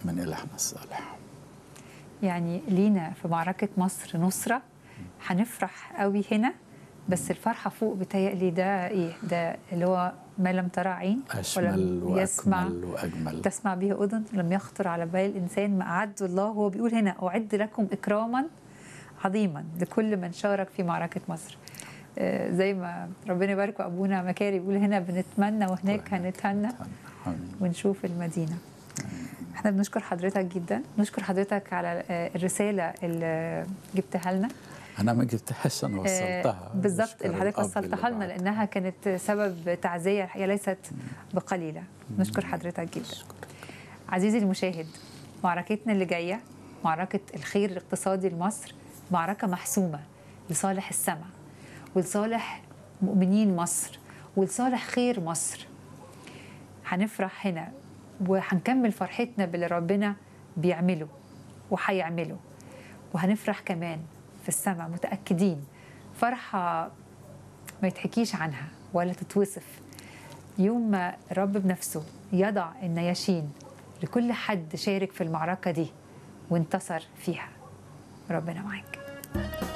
من إلهنا الصالح يعني لينا في معركة مصر نصرة هنفرح قوي هنا بس الفرحة فوق بتهيألي ده إيه ده اللي هو ما لم ترى عين أشمل يسمع وأكمل وأجمل تسمع به أذن لم يخطر على بال الإنسان ما أعد الله هو بيقول هنا أعد لكم إكراما عظيما لكل من شارك في معركة مصر آه، زي ما ربنا يبارك أبونا مكاري بيقول هنا بنتمنى وهناك هنتهنى آمين. ونشوف المدينة احنا بنشكر حضرتك جدا نشكر حضرتك على آه، الرسالة اللي جبتها لنا أنا ما جبتهاش أنا آه، وصلتها بالظبط نشكر اللي حضرتك الأب وصلتها اللي لنا بعت. لانها كانت سبب تعزيه الحقيقه ليست بقليله نشكر حضرتك جدا عزيزي المشاهد معركتنا اللي جايه معركه الخير الاقتصادي لمصر معركه محسومه لصالح السمع ولصالح مؤمنين مصر ولصالح خير مصر هنفرح هنا وهنكمل فرحتنا باللي ربنا بيعمله وهيعمله وهنفرح كمان في السماء متأكدين فرحة ما يتحكيش عنها ولا تتوصف يوم ما الرب بنفسه يضع النياشين لكل حد شارك في المعركة دي وانتصر فيها ربنا معاك